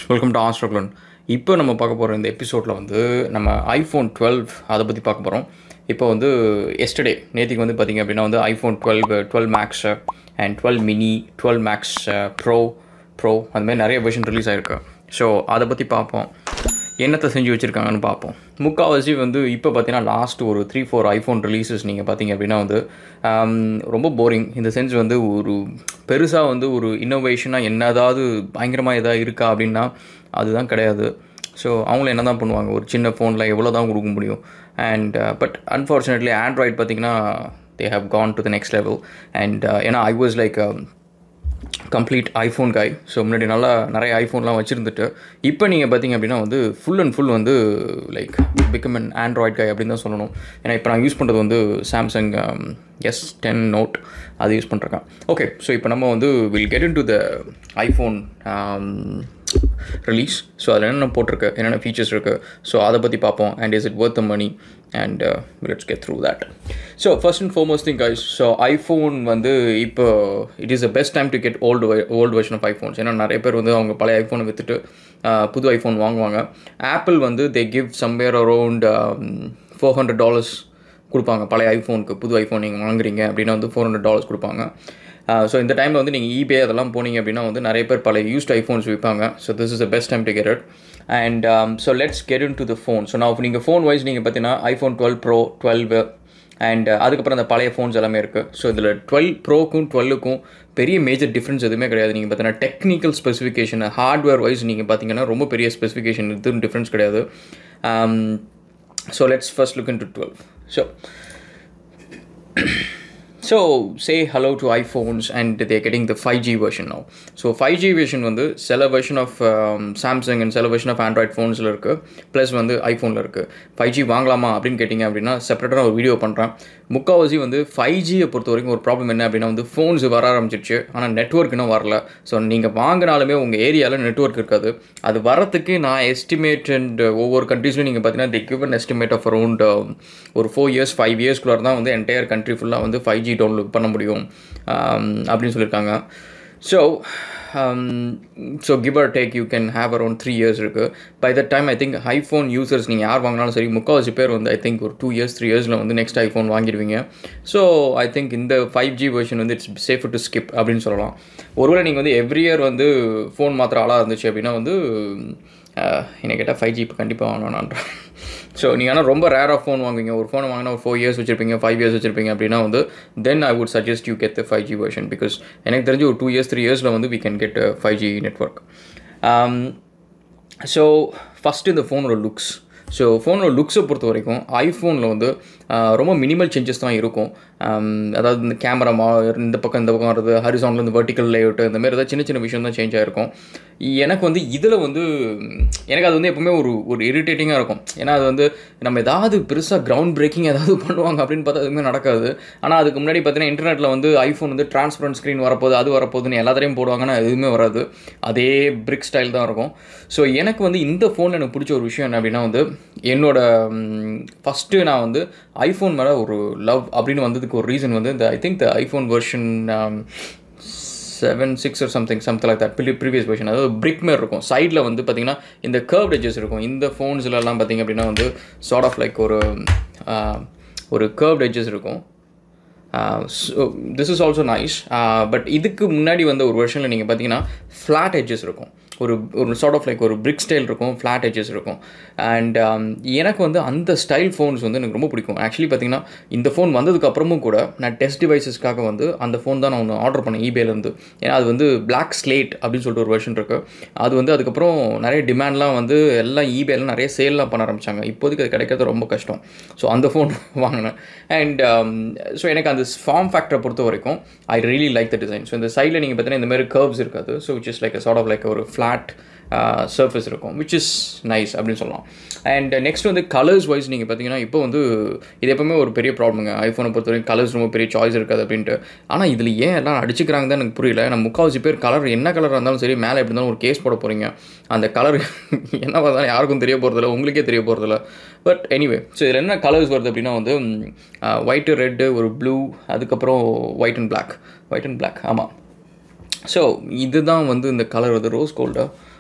Welcome to ஆஸ்ட்ரோக்லன் இப்போ நம்ம பார்க்க போகிற இந்த எபிசோடில் வந்து நம்ம ஐஃபோன் டுவெல் அதை பற்றி பார்க்க போகிறோம் இப்போ வந்து எஸ்டர்டே நேற்றுக்கு வந்து பார்த்திங்க அப்படின்னா வந்து iPhone twelve twelve max and twelve mini twelve max pro pro அந்த மாதிரி நிறைய வெர்ஷன் ரிலீஸ் ஆகிருக்கு ஸோ அதை பற்றி பார்ப்போம் என்னத்தை செஞ்சு வச்சுருக்காங்கன்னு பார்ப்போம் முக்கால்வாசி வந்து இப்போ பார்த்தீங்கன்னா லாஸ்ட் ஒரு த்ரீ ஃபோர் ஐஃபோன் ரிலீசஸ் நீங்கள் பார்த்தீங்க அப்படின்னா வந்து ஆம், ரொம்ப போரிங் இந்த சென்ஸ் வந்து ஒரு பெருசாக வந்து ஒரு இன்னோவேஷனாக என்னதாவது பயங்கரமாக எதாவது இருக்கா அப்படின்னா அதுதான் கிடையாது ஸோ அவங்களும் என்ன தான் பண்ணுவாங்க ஒரு சின்ன ஃபோனில் எவ்வளோ தான் கொடுக்க முடியும் அண்ட் பட் அன்ஃபார்ச்சுனேட்லி ஆண்ட்ராய்ட் பார்த்தீங்கன்னா they have gone to the next level and ஏன்னா I was like complete iPhone guy so முன்னாடி நல்லா நிறைய ஐஃபோன்லாம் வச்சுருந்துட்டு இப்போ நீங்கள் பார்த்தீங்க அப்படின்னா வந்து ஃபுல் அண்ட் ஃபுல் வந்து like become an Android guy அப்படின்னு தான் சொல்லணும் ஏன்னா இப்போ நான் யூஸ் பண்ணுறது வந்து சாம்சங் எஸ் டென் நோட் அது யூஸ் பண்ணுறேன் ஓகே ஸோ இப்போ நம்ம வந்து will get into the iPhone release so அதில் என்னென்ன போட்டிருக்கு என்னென்ன ஃபீச்சர்ஸ் இருக்குது ஸோ அதை பற்றி பார்ப்போம் and is it worth the money and let's get through that so first and foremost thing guys so iPhone வந்து இப்போ it is the best time to get old old version of iPhones ஏன்னா நிறைய பேர் வந்து அவங்க பழைய ஐஃபோனை விற்றுட்டு புது ஐஃபோன் வாங்குவாங்க ஆப்பிள் வந்து they give somewhere around four hundred dollars கொடுப்பாங்க பழைய ஐஃபோனுக்கு புது ஐஃபோன் நீங்கள் வாங்குறீங்க அப்படின்னா வந்து ஃபோர் ஹண்ட்ரட் டாலர்ஸ் கொடுப்பாங்க ஸோ இந்த டைமில் வந்து நீங்கள் eBay அதெல்லாம் போனீங்க அப்படின்னா வந்து நிறைய பேர் பழைய யூஸ்ட் ஐஃபோன்ஸ் விற்பாங்க so this is the best time to get it and so let's get into the phone so நான் நீங்கள் ஃபோன் வைஸ் நீங்கள் பார்த்தீங்கன்னா iPhone twelve pro twelve and அதுக்கப்புறம் அந்த பழைய ஃபோன்ஸ் எல்லாமே இருக்குது ஸோ இதில் டுவெல் ப்ரோக்கும் டுவெல்லுக்கும் பெரிய மேஜர் டிஃப்ரென்ஸ் எதுவுமே கிடையாது நீங்கள் பார்த்தீங்கன்னா டெக்னிக்கல் ஸ்பெசிஃபிகேஷன் ஹார்ட்வேர் வைஸ் நீங்கள் பார்த்தீங்கன்னா ரொம்ப பெரிய ஸ்பெசிஃபிகேஷன் எதுவும் டிஃப்ரென்ஸ் கிடையாது so let's first look into twelve so So say hello to iPhones and they're getting the 5G version now. So 5G version வந்து சில version of um, Samsung and சில version of Android phonesல இருக்கு plus வந்து ஐஃபோனில் இருக்கு 5G வாங்கலாமா அப்படின்னு கேட்டிங்க அப்படின்னா செப்பரேட்டாக ஒரு வீடியோ பண்ணுறேன் முக்கால்வாசி வந்து 5Gயை பொறுத்த வரைக்கும் ஒரு ப்ராப்ளம் என்ன அப்படின்னா வந்து ஃபோன்ஸ் வர ஆரம்பிச்சிருச்சு ஆனால் நெட்ஒர்க் இன்னும் வரல ஸோ நீங்கள் வாங்கினாலுமே உங்கள் ஏரியாவில் நெட்ஒர்க் இருக்காது அது வரத்துக்கு நான் எஸ்டிமேட் அண்ட் ஒவ்வொரு கண்ட்ரீஸ்லையும் நீங்கள் பார்த்தீங்கன்னா the given estimate of around ஒரு ஃபோர் இயர்ஸ் ஃபைவ் இயர்ஸ்குள்ளார தான் வந்து என்டையர் கண்ட்ரி ஃபுல்லாக வந்து ஃபைவ் ஜி டவுன்லோட் பண்ண முடியும் um, அப்படின்னு சொல்லியிருக்காங்க so so give or take you can have around three years இருக்குது by the time I think iPhone users நீங்கள் யார் வாங்கினாலும் சரி முக்கால்வாசி பேர் வந்து ஐ திங்க் ஒரு டூ இயர்ஸ் த்ரீ இயர்ஸில் வந்து நெக்ஸ்ட் ஐஃபோன் வாங்கிடுவீங்க ஸோ ஐ திங்க் இந்த ஃபைவ் ஜி வெர்ஷன் வந்து இட்ஸ் சேஃப் டு ஸ்கிப் அப்படின்னு சொல்லலாம் ஒருவேளை நீங்கள் வந்து எவ்ரி இயர் வந்து ஃபோன் மாத்திர ஆளாக இருந்துச்சு அப்படின்னா வந்து அஹ், என்னை கேட்டால் ஃபைவ் ஜி இப்போ கண்டிப்பாக வாங்கணும்ன்ற ஸோ நீங்கள் ஆனால் ரொம்ப ரேராக ஃபோன் வாங்குவீங்க ஒரு ஃபோன் வாங்கினா ஒரு ஃபோர் இயர்ஸ் வச்சிருப்பீங்க ஃபைவ் இயர்ஸ் வச்சிருப்பீங்க அப்படின்னா வந்து then I would suggest you get the five G version because எனக்கு தெரிஞ்சு ஒரு டூ இயர்ஸ் த்ரீ இயர்ஸில் வந்து we can get five G network so first இந்த ஃபோனோட லுக்ஸ் ஸோ ஃபோனோட லுக்ஸை பொறுத்த வரைக்கும் ஐஃபோனில் வந்து ஆஹ், ரொம்ப மினிமல் சேஞ்சஸ் தான் இருக்கும் ஆம், அதாவது இந்த கேமரா மா இந்த பக்கம் இந்த பக்கம் வர்றது ஹரிசானில் இந்த வெர்டிக்கல் லேஅவுட் இந்த மாதிரி ஏதாவது சின்ன சின்ன விஷயம் தான் சேஞ்ச் ஆகிருக்கும் எனக்கு வந்து இதில் வந்து எனக்கு அது வந்து எப்பவுமே ஒரு ஒரு இரிட்டேட்டிங்காக இருக்கும் ஏன்னா அது வந்து நம்ம ஏதாவது பெருசாக கிரவுண்ட் பிரேக்கிங் ஏதாவது பண்ணுவாங்க அப்படின்னு பார்த்தா எதுவுமே நடக்காது ஆனால் அதுக்கு முன்னாடி பார்த்தீங்கன்னா இன்டர்நெட்டில் வந்து ஐஃபோன் வந்து டிரான்ஸ்பரண்ட் ஸ்க்ரீன் வரப்போகுது அது வரப்போகுதுன்னு எல்லாத்தையும் போடுவாங்கன்னா எதுவுமே வராது அதே பிரிக் ஸ்டைல் தான் இருக்கும் ஸோ எனக்கு வந்து இந்த ஃபோனில் எனக்கு பிடிச்ச ஒரு விஷயம் என்ன அப்படின்னா வந்து என்னோட ஃபஸ்ட்டு நான் வந்து ஐஃபோன் மேலே ஒரு லவ் அப்படின்னு வந்ததுக்கு ஒரு ரீசன் வந்து இந்த I think the iPhone version seven six ஒரு something something like that previous version அதாவது பிரிக் மேர் இருக்கும் சைடில் வந்து பார்த்தீங்கன்னா இந்த கர்வ் எட்ஜஸ் இருக்கும் இந்த ஃபோன்ஸ்லலாம் பார்த்தீங்க அப்படின்னா வந்து சார்ட் ஆஃப் லைக் ஒரு ஆஹ், ஒரு கர்வ் எட்ஜஸ் இருக்கும் so this is also nice but இதுக்கு முன்னாடி வந்த ஒரு வருஷனில் நீங்கள் பார்த்தீங்கன்னா ஃப்ளாட் எட்ஜஸ் இருக்கும் ஒரு ஒரு சார்ட் ஆஃப் லைக் ஒரு பிரிக் ஸ்டைல் இருக்கும் ஃப்ளாட் எட்ஜஸ் இருக்கும் அண்ட் எனக்கு வந்து அந்த ஸ்டைல் ஃபோன்ஸ் வந்து எனக்கு ரொம்ப பிடிக்கும் ஆக்சுவலி பார்த்தீங்கன்னா இந்த ஃபோன் வந்ததுக்கு அப்புறமும் கூட நான் டெஸ்ட் டிவைசஸ்க்காக வந்து அந்த ஃபோன் தான் நான் ஒன்று ஆர்டர் பண்ணேன் ஈபேலேருந்து ஏன்னா அது வந்து பிளாக் ஸ்லேட் அப்படின்னு சொல்லிட்டு ஒரு வெர்ஷன் இருக்குது அது வந்து அதுக்கப்புறம் நிறைய டிமாண்ட்லாம் வந்து எல்லாம் ஈபேல நிறைய சேல்லாம் பண்ண ஆரம்பிச்சாங்க இப்போதைக்கு அது கிடைக்கிறது ரொம்ப கஷ்டம் ஸோ அந்த ஃபோன் வாங்கினேன் அண்ட் ஸோ எனக்கு அந்த ஃபார்ம் ஃபேக்டரை பொறுத்த வரைக்கும் I really like the design so இந்த சைடில் நீங்கள் பார்த்தீங்கன்னா இந்த மாதிரி கர்வ்ஸ் இருக்காது so which is like sort of like ஒரு ஃப்ளாட் சர்ஃபேஸ் இருக்கும் விச் இஸ் நைஸ் அப்படின்னு சொல்லலாம் அண்ட் நெக்ஸ்ட் வந்து கலர்ஸ் வைஸ் நீங்கள் பார்த்தீங்கன்னா இப்போ வந்து இது எப்பவுமே ஒரு பெரிய ப்ராப்ளமுங்க ஐஃபோனை பொறுத்த வரைக்கும் கலர்ஸ் ரொம்ப பெரிய சாய்ஸ் இருக்காது அப்படின்ட்டு ஆனால் இதில் ஏன் எல்லாம் அடிச்சுக்கிறாங்க தான் எனக்கு புரியல நான் முக்கால்வாசி பேர் கலர் என்ன கலராக இருந்தாலும் சரி மேலே எப்படி இருந்தாலும் ஒரு கேஸ் போட போகிறீங்க அந்த கலர் என்ன இருந்தாலும் யாருக்கும் தெரிய போகிறதில்ல உங்களுக்கே தெரிய போகிறதில்ல பட் எனிவே ஸோ இதில் என்ன கலர்ஸ் வருது அப்படின்னா வந்து ஒயிட்டு ரெட்டு ஒரு ப்ளூ அதுக்கப்புறம் white and black white and black ஆமாம் ஸோ இதுதான் வந்து இந்த கலர் வந்து ரோஸ் கோல்டு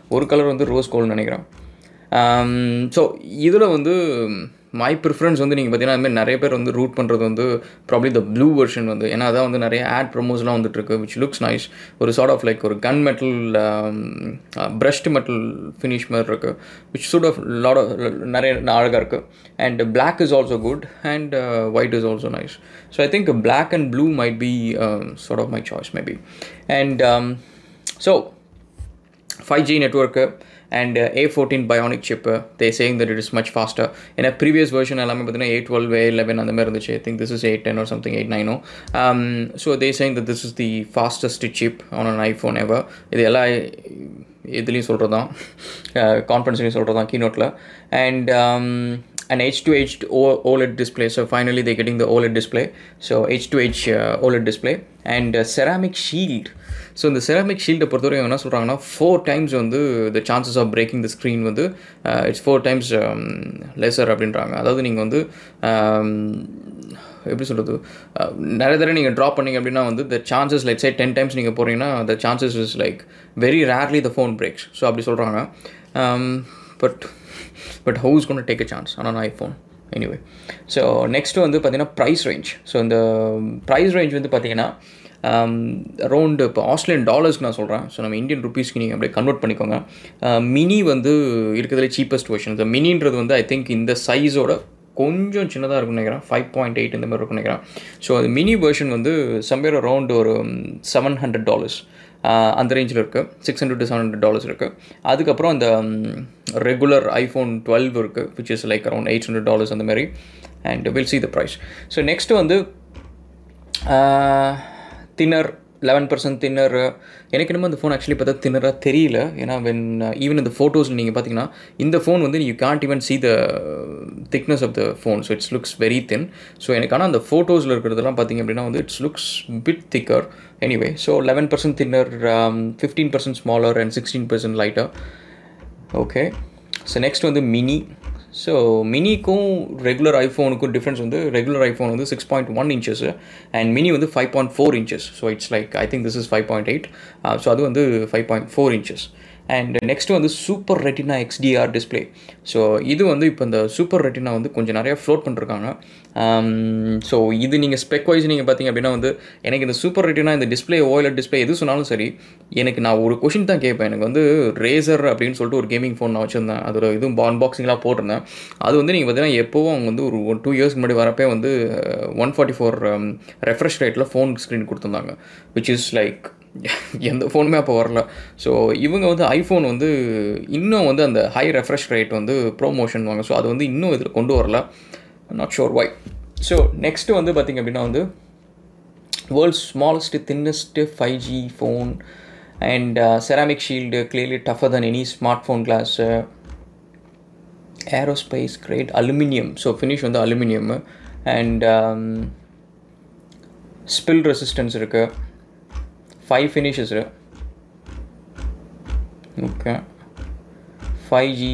ஒரு கலர் வந்து ரோஸ் கோல்னு நினைக்கிறேன் ஸோ இதில் வந்து மை ப்ரிஃபரன்ஸ் வந்து நீங்கள் பார்த்தீங்கன்னா அதுமாதிரி நிறைய பேர் வந்து ரூட் பண்ணுறது வந்து ப்ராப்ளி த ப்ளூ வெர்ஷன் வந்து ஏன்னா அதான் வந்து நிறைய ஆட் ப்ரொமோஸ்லாம் வந்துட்டு இருக்கு விச் லுக்ஸ் நைஸ் ஒரு சார்ட் ஆஃப் லைக் ஒரு gun metal brushed metal finish மாதிரி இருக்குது which suit of lot of நிறைய அழகாக இருக்குது and black is also good and white is also nice so I think black and blue might be sort of my choice maybe and so five G network and A fourteen bionic chip they saying that it is much faster ஏன்னா previous version எல்லாமே பார்த்தீங்கன்னா eight twelve A eleven அந்த மாதிரி இருந்துச்சு I think this is eight ten or something eight nine so they saying that this is the fastest chip on an iPhone ever இது எல்லா இதுலேயும் சொல்கிறது தான் கான்ஃபரன்ஸ்லையும் சொல்கிறது தான் கீநோட்டில் and an edge to edge OLED display. So finally they're getting the OLED display. So edge to edge uh, OLED display and uh, ceramic shield. So இந்த செராமிக் ஷீல்டை பொறுத்தவரைக்கும் என்ன சொல்கிறாங்கன்னா ஃபோர் டைம்ஸ் வந்து the chances of breaking the screen வந்து it's four times lesser அப்படின்றாங்க அதாவது நீங்கள் வந்து எப்படி சொல்கிறது நிறைய தடவை நீங்கள் ட்ராப் பண்ணிங்க அப்படின்னா வந்து the chances like say ten times நீங்கள் போகிறீங்கன்னா the chances is like very rarely the phone breaks so அப்படி சொல்கிறாங்க but but how's gonna take a chance ஆனால் ஐஃபோன் எனிவே ஸோ நெக்ஸ்ட்டு வந்து பார்த்தீங்கன்னா ப்ரைஸ் ரேஞ்ச் ஸோ இந்த ப்ரைஸ் ரேஞ்ச் வந்து பார்த்தீங்கன்னா அரௌண்டு இப்போ ஆஸ்திரேலியன் டாலர்ஸ்க்கு நான் சொல்கிறேன் ஸோ நம்ம இந்தியன் ருபீஸ்க்கு நீங்கள் அப்படியே கன்வெர்ட் பண்ணிக்கோங்க மினி வந்து இருக்கிறதுல சீப்பஸ்ட் வெர்ஷன் இந்த மினின்றது வந்து ஐ திங்க் இந்த சைஸோட கொஞ்சம் சின்னதாக இருக்கும்னு நினைக்கிறேன் ஃபைவ் பாயிண்ட் எயிட் இந்த மாதிரி இருக்கும்னு நினைக்கிறேன் ஸோ அது மினி வெர்ஷன் வந்து சம்வேர் அரௌண்ட் ஒரு செவன் ஹண்ட்ரட் டாலர்ஸ் அந்த ரேஞ்சில் இருக்குது six hundred to seven hundred dollars இருக்குது அதுக்கப்புறம் அந்த ரெகுலர் ஐஃபோன் டுவெல் இருக்குது which is like around eight hundred dollars அந்த மாதிரி and will see the price so next வந்து தின்னர் லெவன் பர்சன்ட் தின்னர் எனக்கு என்னமோ அந்த ஃபோன் ஆக்சுவலி பார்த்தா தின்னராக தெரியல ஏன்னா வென் ஈவன் இந்த ஃபோட்டோஸில் நீங்கள் பார்த்தீங்கன்னா இந்த ஃபோன் வந்து you can't even see the thickness of the phone so it's looks very thin so எனக்கு ஆனால் அந்த ஃபோட்டோஸில் இருக்கிறதெல்லாம் பார்த்தீங்க அப்படின்னா வந்து it's looks bit thicker anyway so eleven percent thinner fifteen percent smaller and sixteen percent lighter okay so next வந்து mini so மினிக்கும் ரெகுலர் ஐஃபோனுக்கும் டிஃப்ரென்ஸ் வந்து ரெகுலர் ஐஃபோன் வந்து six point one inches and mini வந்து five point four inches so it's like I think this is five point eight so அது வந்து five point four inches and next வந்து super Retina XDR display so இது வந்து இப்போ இந்த super retina வந்து கொஞ்சம் நிறையா ஃப்ளோட் பண்ணிருக்காங்க ஸோ இது நீங்கள் ஸ்பெக் வைஸ் நீங்கள் பார்த்தீங்க அப்படின்னா வந்து எனக்கு இந்த சூப்பர் ரெட்டினா இந்த டிஸ்பிளே ஓஎல்எட் டிஸ்பிளே எது சொன்னாலும் சரி எனக்கு நான் ஒரு கொஷின் தான் கேட்பேன் எனக்கு வந்து ரேசர் அப்படின்னு சொல்லிட்டு ஒரு கேமிங் ஃபோன் நான் வச்சுருந்தேன் அதோட இதுவும் அன்பாக்சிங்லாம் போட்டிருந்தேன் அது வந்து நீங்கள் பார்த்தீங்கன்னா எப்போவும் அவங்க வந்து ஒரு ஒன் டூ இயர்ஸ்க்கு முன்னாடி வரப்பே வந்து ஒன் ஃபார்ட்டி ஃபோர் ரெஃப்ரெஷ் ரேட்டில் ஃபோன் ஸ்க்ரீன் கொடுத்துருந்தாங்க விச் இஸ் லைக் எந்த ஃபோனுமே அப்போ வரல ஸோ இவங்க வந்து ஐஃபோன் வந்து இன்னும் வந்து அந்த ஹை ரெஃப்ரெஷ் ரேட் வந்து ப்ரோமோஷன் வாங்க ஸோ அது வந்து இன்னும் இதில் கொண்டு வரல not sure why so next வந்து பார்த்திங்க அப்படின்னா வந்து world's smallest thinnest five G phone and ceramic shield clearly tougher than any smartphone glass aerospace grade aluminium so finish வந்து அலுமினியம் அண்ட் ஸ்பில் ரெசிஸ்டன்ஸ் இருக்குது five finishes okay five G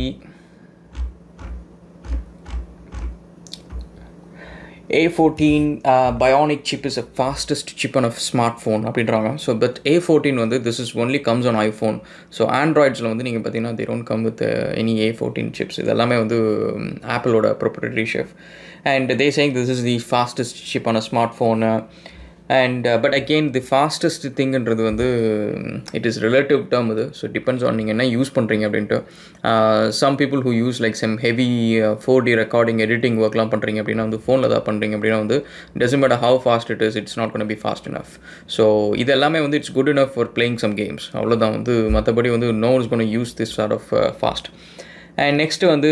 A fourteen bionic chip is a fastest chip on a smart phone அப்படின்றாங்க so but A fourteen வந்து this is only comes on iPhone so ஆண்ட்ராய்ட்ஸில் வந்து நீங்கள் பார்த்தீங்கன்னா they don't come with any A fourteen chips இது எல்லாமே வந்து ஆப்பிளோட ப்ரொப்ரேட்டரி ஷெஃப் and they saying this is the fastest chip on a smartphone and but again the fastest திங்குன்றது வந்து இட் இஸ் ரிலேட்டிவ் டேர்ம் இது ஸோ டிபெண்ட்ஸ் ஆன் நீங்கள் என்ன யூஸ் பண்ணுறீங்க அப்படின்ட்டு some people who use like some heavy four D recording editing ஒர்க்லாம் பண்ணுறீங்க அப்படின்னா வந்து ஃபோனில் தான் பண்ணுறீங்க அப்படின்னா வந்து doesn't matter how fast it is it's not gonna be fast enough so இது எல்லாமே வந்து it's good enough for playing some games அவ்வளோதான் வந்து மற்றபடி வந்து no is gonna use this sort of fast and next வந்து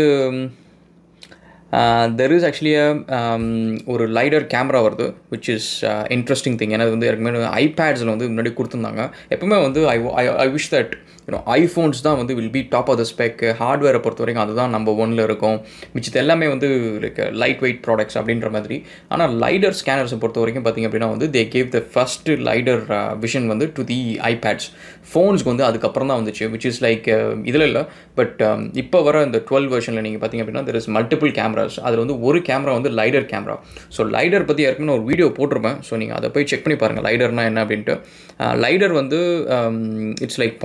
தெர் இஸ் ஆக்சுவலி ஒரு LiDAR camera வருது விச் இஸ் இன்ட்ரெஸ்டிங் திங் ஏன்னா வந்து ஏற்கனவே ஐபேட்ஸில் வந்து முன்னாடி கொடுத்துருந்தாங்க எப்பவுமே வந்து I I wish that you know iPhones தான் வந்து will be top of the spec ஹார்ட்வேரை பொறுத்த வரைக்கும் அதுதான் நம்ம ஒன்ல இருக்கும் மிச்சது எல்லாமே வந்து லைக் லைட் வெயிட் ப்ராடக்ட்ஸ் அப்படின்ற மாதிரி ஆனால் லைடர் ஸ்கேனர்ஸை பொறுத்த வரைக்கும் பார்த்திங்க அப்படின்னா வந்து they gave the first LiDAR vision வந்து டு தி ஐபேட்ஸ் ஃபோன்ஸ்க்கு வந்து அதுக்கப்புறம் தான் வந்துச்சு விச் இஸ் லைக் இதில் இல்லை பட் இப்போ வர இந்த டுவெல் வெர்ஷனில் நீங்கள் பார்த்தீங்க அப்படின்னா தெர் இஸ் மல்டிபிள் கேமராஸ் அதில் வந்து ஒரு கேமரா வந்து லைடர் கேமரா ஸோ லைடர் பற்றி ஏற்கனவே ஒரு வீடியோ போட்டிருப்பேன் ஸோ நீங்கள் அதை போய் செக் பண்ணி பாருங்கள் லைடர்னா என்ன அப்படின்ட்டு லைடர் வந்து it's like point clouds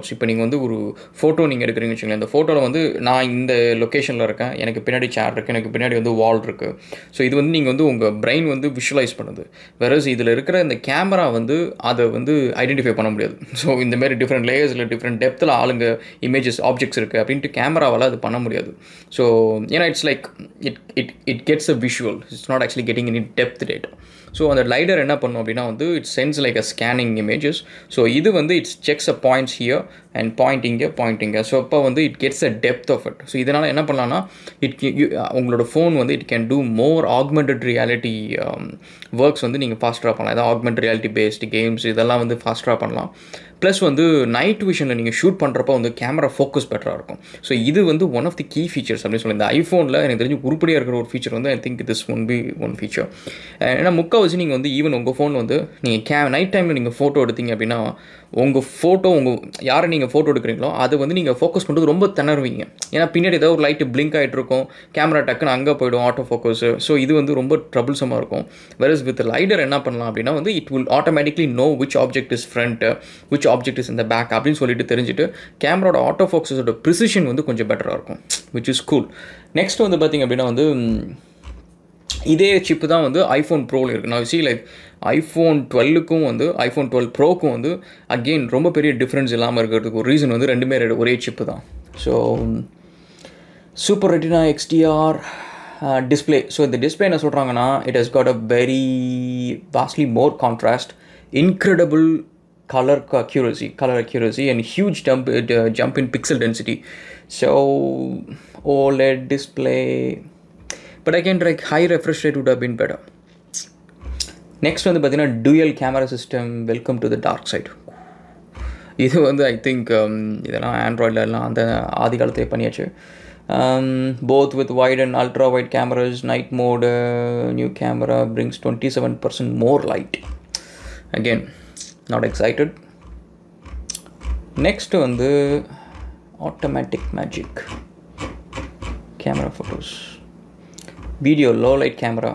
photos இப்போ நீங்கள் வந்து ஒரு ஃபோட்டோ நீங்கள் எடுக்கிறீங்கன்னு வச்சுக்கோங்களேன் இந்த ஃபோட்டோவில் வந்து நான் இந்த லொக்கேஷனில் இருக்கேன் எனக்கு பின்னாடி சேர் இருக்குது எனக்கு பின்னாடி வந்து வால் இருக்குது ஸோ இது வந்து நீங்கள் வந்து உங்கள் பிரெயின் வந்து விஷுவலைஸ் பண்ணுது வெரஸ் இதில் இருக்கிற இந்த கேமரா வந்து அதை வந்து ஐடென்டிஃபை பண்ண முடியாது ஸோ இந்த மாதிரி டிஃப்ரெண்ட் லேயர்ஸில் டிஃப்ரெண்ட் டெப்த்தில் ஆளுங்க இமேஜஸ் ஆப்ஜெக்ட்ஸ் இருக்குது அப்படின்ட்டு கேமராவால் அது பண்ண முடியாது ஸோ ஏன்னா it's like it it it gets a visual it's not actually getting in depth data so அந்த லைடர் என்ன பண்ணும் அப்படின்னா வந்து it's sense like a scanning images so இது வந்து it's checks a points here and point இங்கே point இங்கே so அப்போ வந்து it gets a depth of it so இதனால் என்ன பண்ணலாம்னா இட் உங்களோட ஃபோன் வந்து it can do more augmented reality works வந்து நீங்கள் ஃபாஸ்ட்டாக பண்ணலாம் ஏதாவது ஆக்மெண்ட் ரியாலிட்டி பேஸ்டு கேம்ஸ் இதெல்லாம் வந்து ஃபாஸ்ட்டாக பண்ணலாம் ப்ளஸ் வந்து நைட் விஷனில் நீங்கள் ஷூட் பண்ணுறப்போ வந்து கேமரா ஃபோக்கஸ் பெட்டராக இருக்கும் ஸோ இது வந்து one of the key features அப்படின்னு சொல்லி இந்த ஐஃபோனில் எனக்கு தெரிஞ்சு உருப்படியாக இருக்கிற ஒரு ஃபீச்சர் வந்து I think this one be one feature ஏன்னா முக்கால்வாசி நீங்கள் வந்து ஈவன் உங்கள் ஃபோன் வந்து நீங்கள் கே நைட் டைமில் நீங்கள் ஃபோட்டோ எடுத்தீங்க அப்படின்னா உங்கள் ஃபோட்டோ உங்கள் யாரை நீங்கள் ஃபோட்டோ எடுக்கிறீங்களோ அது வந்து நீங்கள் ஃபோக்கஸ் பண்ணுறது ரொம்ப திணறுவீங்க ஏன்னா பின்னாடி ஏதாவது ஒரு லைட்டு பிளிங்க் ஆகிட்டு இருக்கும் கேமரா டக்குன்னு அங்கே போய்டும் ஆட்டோ ஃபோக்கஸ் ஸோ இது வந்து ரொம்ப ட்ரபிள்சமாக இருக்கும் வெரஸ் வித் லைடர் என்ன பண்ணலாம் அப்படின்னா வந்து it will automatically know which object is front which object is இந்த பேக் அப்படின்னு சொல்லிட்டு தெரிஞ்சுட்டு கேமராவோட ஆட்டோ ஃபோக்கஸோட ப்ரிசிஷன் வந்து கொஞ்சம் பெட்டராக இருக்கும் விச் இஸ் கூல் நெக்ஸ்ட் வந்து பார்த்திங்க அப்படின்னா வந்து இதே சிப்பு தான் வந்து ஐஃபோன் ப்ரோவில் இருக்குது நான் சி லைக் ஐஃபோன் டுவெல்லுக்கும் வந்து ஐஃபோன் டுவெல் ப்ரோக்கும் வந்து அகெயின் ரொம்ப பெரிய டிஃப்ரென்ஸ் இல்லாமல் இருக்கிறதுக்கு ஒரு ரீசன் வந்து ரெண்டுமே ஒரே சிப்பு தான் so super Retina XDR display so இந்த டிஸ்பிளே என்ன சொல்கிறாங்கன்னா it has got a very vastly more contrast incredible color accuracy color accuracy and huge jump uh, jump in pixel density so oled display but again like high refresh rate would have been better next வந்து பார்த்தீங்கன்னா dual camera system welcome to the dark side இது வந்து I think இதெல்லாம் ஆண்ட்ராய்டில் எல்லாம் அந்த ஆதி காலத்திலே பண்ணியாச்சு both with wide and ultra wide cameras night mode new camera brings twenty seven percent more light again not excited next வந்து automatic magic camera photos video low light camera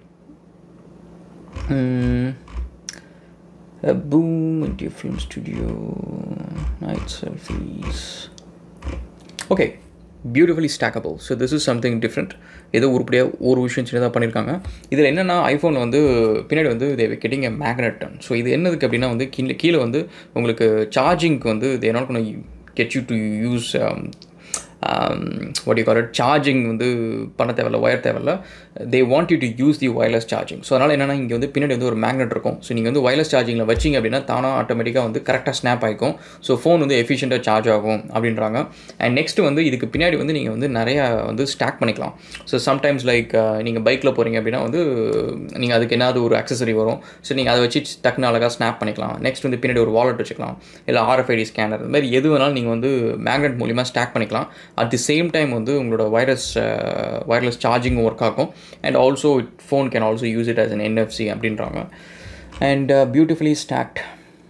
a boom into your film studio night selfies okay beautifully stackable so this is something different ஏதோ உருப்படியாக ஒரு விஷயம் சின்னதாக பண்ணியிருக்காங்க இதில் என்னென்னா ஐஃபோனில் வந்து பின்னாடி வந்து தேவை கெட்டிங் எ மேக்னெட் ஸோ இது என்னதுக்கு அப்படின்னா வந்து கீழே கீழே வந்து உங்களுக்கு சார்ஜிங்க்கு வந்து they not gonna get you to use what you call charging வந்து பண்ண தேவையில்ல ஒயர் தேவையில்ல they want you to use the wireless charging so அதனால் என்னென்னா இங்கே வந்து பின்னாடி வந்து ஒரு மேக்னெட் இருக்கும் ஸோ நீங்கள் வந்து ஒயர்லெஸ் சார்ஜிங்கில் வச்சிங்க அப்படின்னா தானாக ஆட்டோமேட்டிக்காக வந்து கரெக்டாக ஸ்னாப் ஆகிக்கும் ஸோ ஃபோன் வந்து எஃபிஷியண்ட்டாக சார்ஜ் ஆகும் அப்படின்றாங்க அண்ட் நெக்ஸ்ட் வந்து இதுக்கு பின்னாடி வந்து நீங்கள் வந்து நிறையா வந்து ஸ்டாக் பண்ணிக்கலாம் ஸோ சம்டைம்ஸ் லைக் நீங்கள் பைக்கில் போகிறீங்க அப்படின்னா வந்து நீங்கள் அதுக்கு என்னாவது ஒரு அக்சசரி வரும் ஸோ நீங்கள் அதை வச்சு டக்குன்னு அழகாக ஸ்னாப் பண்ணிக்கலாம் நெக்ஸ்ட் வந்து பின்னாடி ஒரு வாலெட் வச்சுக்கலாம் இல்லை ஆர்எஃப்ஐடி ஸ்கேனர் இந்த மாதிரி எது வேணாலும் நீங்கள் வந்து மேக்னெட் மூலிமா ஸ்டாக் பண்ணிக்கலாம் அட் தி சேம் டைம் வந்து உங்களோட வைரஸ் வயர்லெஸ் சார்ஜிங்கும் ஒர்க் ஆகும் and also it phone can also use it as an NFC அப்படின்றாங்க and beautifully stacked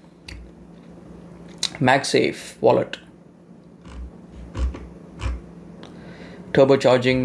MagSafe wallet turbo charging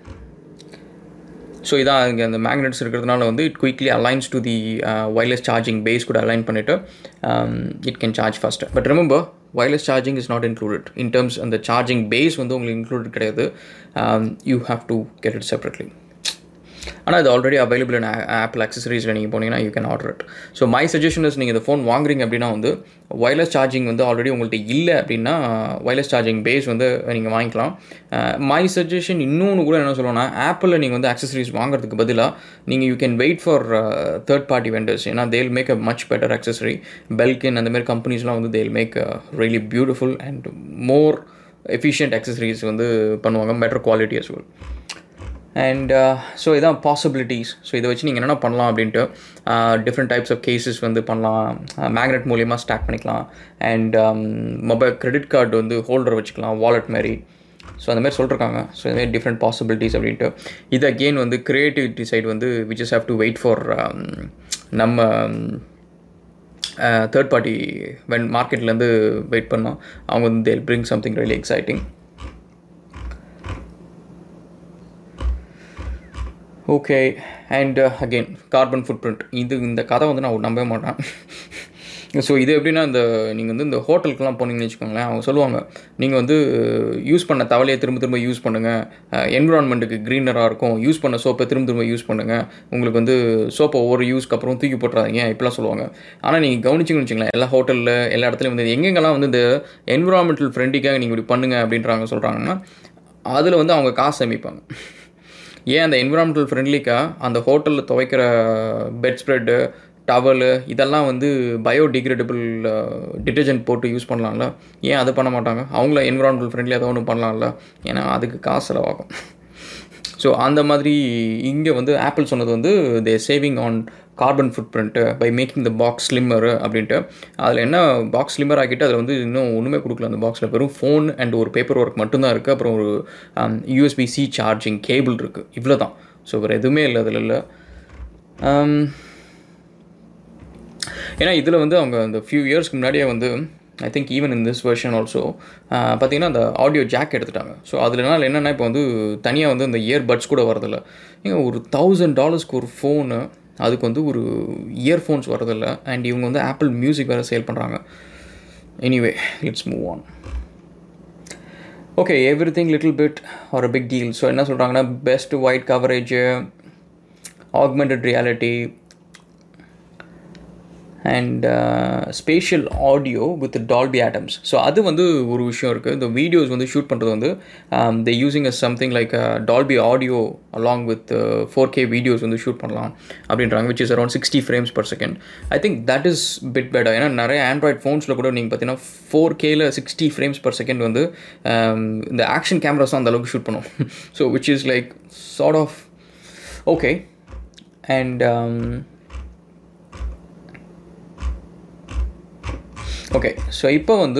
so இதான் இங்கே அந்த மேக்னெட்ஸ் இருக்கிறதுனால வந்து it quickly aligns to the wireless charging base கூட அலைன் பண்ணிவிட்டு it can charge fast but remember wireless charging is not included in terms அந்த charging base வந்து உங்களுக்கு இன்க்ளூடட் கிடையாது you have to get it separately ஆனால் இது already available in Apple அக்சசரிஸில் நீங்கள் போனீங்கன்னா you can order it so my suggestion is நீங்கள் இந்த ஃபோன் வாங்குறீங்க அப்படின்னா வந்து ஒயர்லெஸ் சார்ஜிங் வந்து ஆல்ரெடி உங்கள்கிட்ட இல்லை அப்படின்னா ஒயர்லெஸ் சார்ஜிங் பேஸ் வந்து நீங்கள் வாங்கிக்கலாம் மை சஜஷன் இன்னொன்று கூட என்ன சொல்லணும்னா ஆப்பிளில் நீங்கள் வந்து அக்சசரிஸ் வாங்குறதுக்கு பதிலாக நீங்கள் you can wait for third party vendors ஏன்னா they'll make a much better accessory Belkin அந்த மாதிரி கம்பெனிஸ்லாம் வந்து they'll make really beautiful and more efficient accessories வந்து பண்ணுவாங்க better quality as well and so இதான் பாசிபிலிட்டிஸ் ஸோ இதை வச்சு நீங்கள் என்னென்ன பண்ணலாம் அப்படின்ட்டு டிஃப்ரெண்ட் டைப்ஸ் ஆஃப் கேசஸ் வந்து பண்ணலாம் மேக்னெட் மூலியமாக ஸ்டாக் பண்ணிக்கலாம் அண்ட் மொபைல் கிரெடிட் கார்டு வந்து ஹோல்டர் வச்சுக்கலாம் வாலெட் மாதிரி ஸோ அந்த மாதிரி சொல்லிருக்காங்க ஸோ இந்த மாதிரி டிஃப்ரெண்ட் பாசிபிலிட்டிஸ் அப்படின்ட்டு இது அகெயின் வந்து க்ரியேட்டிவிட்டி சைடு வந்து we just have to wait for நம்ம தேர்ட் பார்ட்டி வென் மார்க்கெட்லேருந்து வெயிட் பண்ணோம் அவங்க வந்து they'll bring something really exciting okay and again carbon footprint இது இந்த கதை வந்து நான் நம்பவே மாட்டேன் ஸோ இது எப்படின்னா இந்த நீங்கள் வந்து இந்த ஹோட்டலுக்குலாம் போனீங்கன்னு வச்சுக்கோங்களேன் அவங்க சொல்லுவாங்க நீங்கள் வந்து யூஸ் பண்ண தவளையை திரும்ப திரும்ப யூஸ் பண்ணுங்கள் என்விரான்மெண்ட்டுக்கு க்ரீனராக இருக்கும் யூஸ் பண்ண சோப்பை திரும்ப திரும்ப யூஸ் பண்ணுங்கள் உங்களுக்கு வந்து சோப்பை ஒவ்வொரு யூஸ்க்கு அப்புறம் தூக்கி போட்டுறாதீங்க இப்படிலாம் சொல்லுவாங்க ஆனால் நீங்கள் கவனிச்சிங்கன்னு வச்சுங்களேன் எல்லா ஹோட்டலில் எல்லா இடத்துலையும் வந்து எங்கெங்கெல்லாம் வந்து இந்த என்விரான்மெண்டல் ஃப்ரெண்ட்லிக்காக நீங்கள் இப்படி பண்ணுங்க அப்படின்றாங்க சொல்கிறாங்கன்னா அதில் வந்து அவங்க காசு சேமிப்பாங்க ஏன் அந்த என்விரான்மெண்டல் ஃப்ரெண்ட்லிக்காக அந்த ஹோட்டலில் துவைக்கிற பெட் ஸ்ப்ரெட்டு டவலு இதெல்லாம் வந்து பயோடிகிரேடபிள் டிட்டர்ஜென்ட் போட்டு யூஸ் பண்ணலாம்ல ஏன் அதை பண்ண மாட்டாங்க அவங்கள என்விரான்மெண்டல் ஃப்ரெண்ட்லி அதை ஒன்று பண்ணலாம்ல ஏன்னா அதுக்கு காசு செலவாகும் ஸோ அந்த மாதிரி இங்கே வந்து ஆப்பிள் சொன்னது வந்து they saving on carbon footprint by making the box slimmer அப்படின்ட்டு அதில் என்ன பாக்ஸ் ஸ்லிம்மர் ஆக்கிட்டு அதில் வந்து இன்னும் ஒன்றுமே கொடுக்கல அந்த பாக்ஸில் வெறும் ஃபோன் அண்ட் ஒரு பேப்பர் ஒர்க் மட்டும்தான் இருக்குது அப்புறம் ஒரு யூஎஸ்பி சி சார்ஜிங் கேபிள் இருக்குது இவ்வளோ தான் ஸோ வேறு எதுவுமே இல்லை அதில் இல்லை ஏன்னா இதில் வந்து அவங்க அந்த ஃபியூ இயர்ஸ்க்கு முன்னாடியே வந்து I think even in this version also பார்த்தீங்கன்னா அந்த ஆடியோ ஜாக் எடுத்துட்டாங்க ஸோ அதுலனால என்னென்னா இப்போ வந்து தனியாக வந்து அந்த இயர் பட்ஸ் கூட வரதில்ல ஏங்க ஒரு தௌசண்ட் டாலர்ஸ்க்கு ஒரு ஃபோனு அதுக்கு வந்து ஒரு இயர்ஃபோன்ஸ் வரதில்ல அண்ட் இவங்க வந்து ஆப்பிள் மியூசிக் வேறு சேல் பண்ணுறாங்க anyway it's move on okay everything little bit ஒரு பிக் டீல் ஸோ என்ன சொல்கிறாங்கன்னா best wide coverage augmented reality and spatial audio with Dolby Atmos so அது வந்து ஒரு விஷயம் இருக்குது இந்த வீடியோஸ் வந்து ஷூட் பண்ணுறது வந்து the using a something like Dolby audio along with four K videos வந்து ஷூட் பண்ணலாம் அப்படின்றாங்க which is around sixty frames per second I think that is bit better ஏன்னா நிறைய ஆண்ட்ராய்ட் ஃபோன்ஸில் கூட நீங்கள் பார்த்தீங்கன்னா ஃபோர் கேல சிக்ஸ்டி ஃப்ரேம்ஸ் பர் செகண்ட் வந்து இந்த ஆக்ஷன் கேமராஸும் அந்த அளவுக்கு ஷூட் பண்ணும் so which is like sort of okay and okay so இப்போ வந்து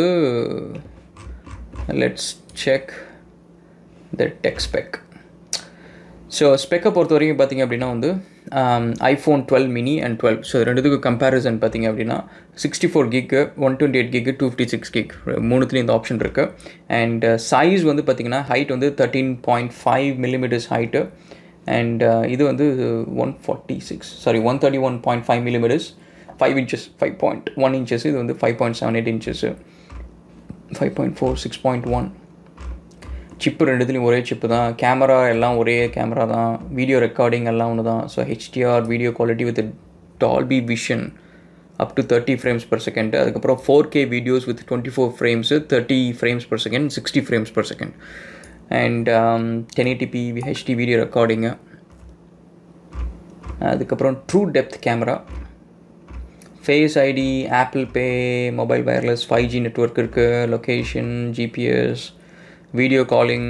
let's check the tech spec so ஸ்பெக்கை பொறுத்த வரைக்கும் பார்த்திங்க அப்படின்னா வந்து iPhone twelve mini and twelve so ரெண்டுத்துக்கு கம்பேரிசன் பார்த்திங்க அப்படின்னா sixty four gig one twenty eight gig two fifty six gig மூணுத்துலேயும் இந்த ஆப்ஷன் இருக்குது அண்ட் சைஸ் வந்து பார்த்திங்கன்னா ஹைட் வந்து thirteen point five millimetres height and இது வந்து one forty six sorry one thirty one point five millimetres five inches five point one inches இது வந்து five point seven eight inches five point four six point one chip ரெண்டுத்துலேயும் ஒரே chip தான் camera எல்லாம் ஒரே camera தான் video recording எல்லாம் ஒன்று தான் so HDR video quality with Dolby Vision up to thirty frames per second அதுக்கப்புறம் four K videos with twenty four frames thirty frames per second sixty frames per second and ten eighty p HD video recording அதுக்கப்புறம் true depth camera face ID Apple Pay mobile wireless five G network இருக்குது location GPS video calling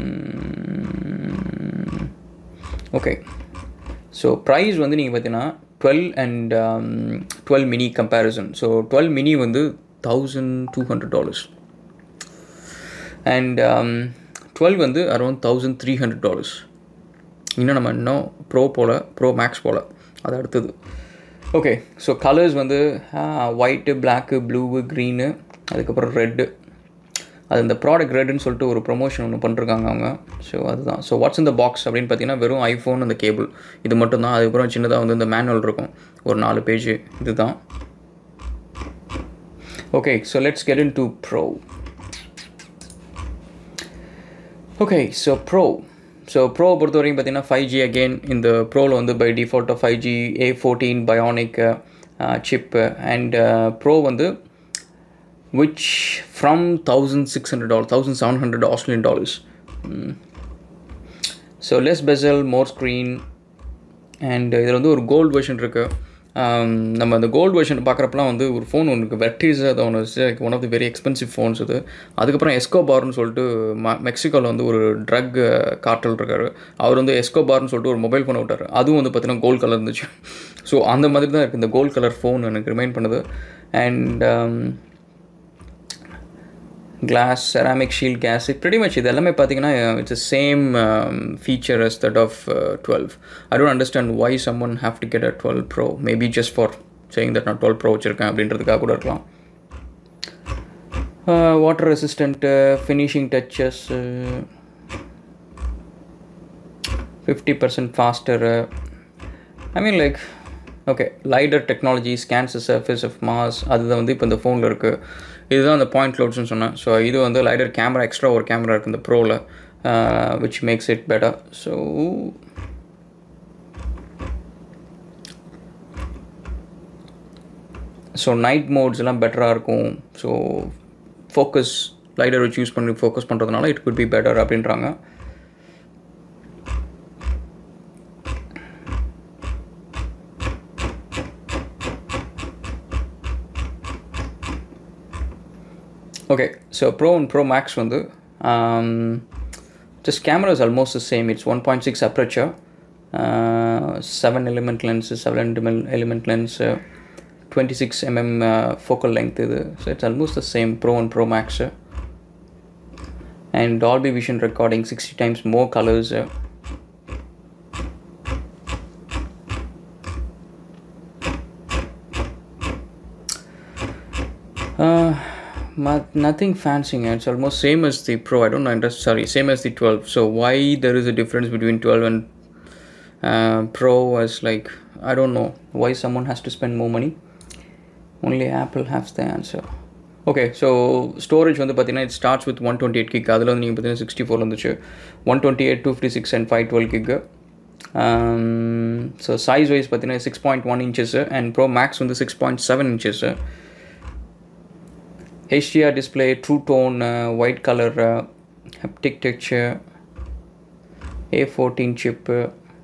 okay so price வந்து நீங்கள் பார்த்தீங்கன்னா twelve and twelve mini comparison so twelve mini வந்து thousand two hundred dollars and twelve வந்து around thousand three hundred dollars இன்னும் நம்ம இன்னும் Pro போல் ப்ரோ மேக்ஸ் போல் அது அடுத்தது ஓகே ஸோ கலர்ஸ் வந்து ஒயிட்டு பிளாக்கு ப்ளூவு க்ரீனு அதுக்கப்புறம் ரெட்டு அது இந்த ப்ராடக்ட் ரெட்டுன்னு சொல்லிட்டு ஒரு ப்ரொமோஷன் ஒன்று பண்ணிருக்காங்க அவங்க ஸோ அதுதான் ஸோ வாட்ஸ் இந்த பாக்ஸ் அப்படின்னு பார்த்தீங்கன்னா வெறும் ஐஃபோன் அந்த கேபிள் இது மட்டும் தான் அதுக்கப்புறம் சின்னதாக வந்து இந்த மேனுவல் இருக்கும் ஒரு நாலு பேஜ் இதுதான் okay so let's get into Pro okay so Pro so Pro பொறுத்த வரைக்கும் பார்த்தீங்கன்னா ஃபைவ் ஜி அகெயின் இந்த ப்ரோவில் வந்து பை டிஃபால்ட்டாக five G A fourteen bionic chip and Pro வந்து which from thousand six hundred dollar thousand seven hundred Australian dollars so less bezel more screen and இதில் வந்து ஒரு கோல்டு வெர்ஷன் இருக்குது நம்ம அந்த கோல்டு வெர்ஷன் பார்க்குறப்பலாம் வந்து ஒரு ஃபோன் ஒன்று இருக்குது வெர்டிஸ் அது ஒன்று like one of the very expensive phones அது அதுக்கப்புறம் எஸ்கோபார்னு சொல்லிட்டு ம மெக்சிகோவில் வந்து ஒரு ட்ரக் கார்ட்டல் இருக்கார் அவர் வந்து எஸ்கோபார்னு சொல்லிட்டு ஒரு மொபைல் ஃபோன் விட்டார் அதுவும் வந்து பார்த்தீங்கன்னா கோல்ட் கலர் இருந்துச்சு ஸோ அந்த மாதிரி தான் இருக்குது இந்த கோல்ட் கலர் ஃபோன் எனக்கு ரிமைண்ட் பண்ணுது and glass ceramic shield case pretty much இது எல்லாமே பார்த்தீங்கன்னா it's same feature as that of twelve I don't understand why someone have to get a twelve Pro maybe just for saying that நான் twelve Pro வச்சுருக்கேன் அப்படின்றதுக்காக கூட இருக்கலாம் water resistant finishing touches fifty percent faster I mean like okay lidar technology scans surface of Mars அதுதான் வந்து இப்போ இந்த ஃபோனில் இருக்குது இதுதான் அந்த பாயிண்ட் லோட்ஸ்னு சொன்னேன் ஸோ இது வந்து லைடர் கேமரா எக்ஸ்ட்ரா ஒரு கேமரா இருக்குது இந்த ப்ரோவில் which makes it better so so night modes எல்லாம் பெட்டராக இருக்கும் ஸோ ஃபோக்கஸ் லைடர் வச்சு யூஸ் பண்ணி ஃபோக்கஸ் பண்ணுறதுனால இட் குட் பி பெட்டர் அப்படின்றாங்க okay so Pro and Pro Max வந்து just camera is almost the same it's one point six aperture seven element lens seven element lens twenty six mm focal length இது so it's almost the same Pro and Pro Max and Dolby Vision recording sixty times more colours nothing fancy it's almost same as the pro i don't know interest sorry same as the 12 so why there is a difference between 12 and uh, pro was like i don't know why someone has to spend more money only apple has the answer okay so storage வந்து பார்த்தீங்கன்னா it starts with one twenty eight gig அதில் வந்து நீங்கள் பார்த்தீங்கன்னா sixty four வந்துச்சு one twenty eight two fifty six and five twelve gig so size wise பார்த்தீங்கன்னா six point one inches and Pro Max வந்து six point seven inches HDR display, true tone, uh, white color, uh, haptic texture, A14 chip. Uh.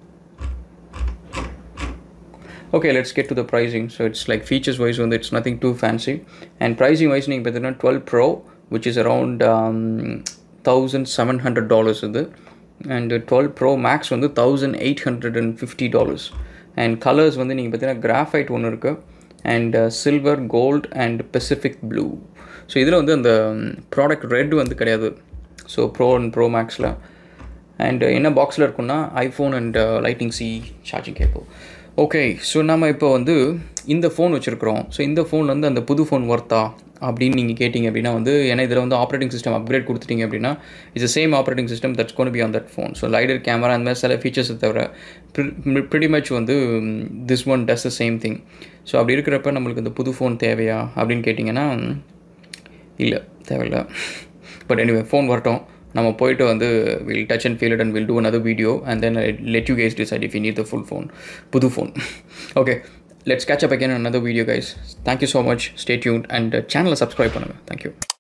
Okay, let's get to the pricing. So it's like features wise, it's nothing too fancy. And pricing wise, you can 12 Pro, which is around um, $1,700 and 12 Pro Max வந்து thousand eight hundred and fifty dollars and colours வந்து நீங்கள் பார்த்தீங்கன்னா graphite ஒன்று இருக்குது and silver gold and Pacific blue so இதில் வந்து அந்த product red வந்து கிடையாது ஸோ ப்ரோ அண்ட் ப்ரோ மேக்ஸில் அண்ட் என்ன பாக்ஸில் இருக்குன்னா iPhone and lighting C charging cable okay so நம்ம இப்போ வந்து இந்த ஃபோன் வச்சுருக்குறோம் ஸோ இந்த ஃபோன் வந்து அந்த புது ஃபோன் ஒர்த்தா அப்படின்னு நீங்கள் கேட்டிங்க அப்படின்னா வந்து ஏன்னா இதில் வந்து ஆப்ரேட்டிங் சிஸ்டம் அப்கிரேட் கொடுத்துட்டீங்க அப்படின்னா it's same operating system that's gonna be on that phone so lidar camera அந்த மாதிரி சில ஃபீச்சர்ஸை தவிர ப்ரிடி மச் வந்து this one does the same thing so அப்படி இருக்கிறப்ப நம்மளுக்கு இந்த புது ஃபோன் தேவையா அப்படின்னு கேட்டிங்கன்னா இல்லை தேவையில்லை பட் எனிவே ஃபோன் வரட்டும் நம்ம போயிட்டு வந்து will touch and feel it and will do another video and then let you guys decide if you need the full phone புது ஃபோன் okay let's catch up again another video guys thank you so much stay tune and சேனலை subscribe பண்ணுங்கள் thank you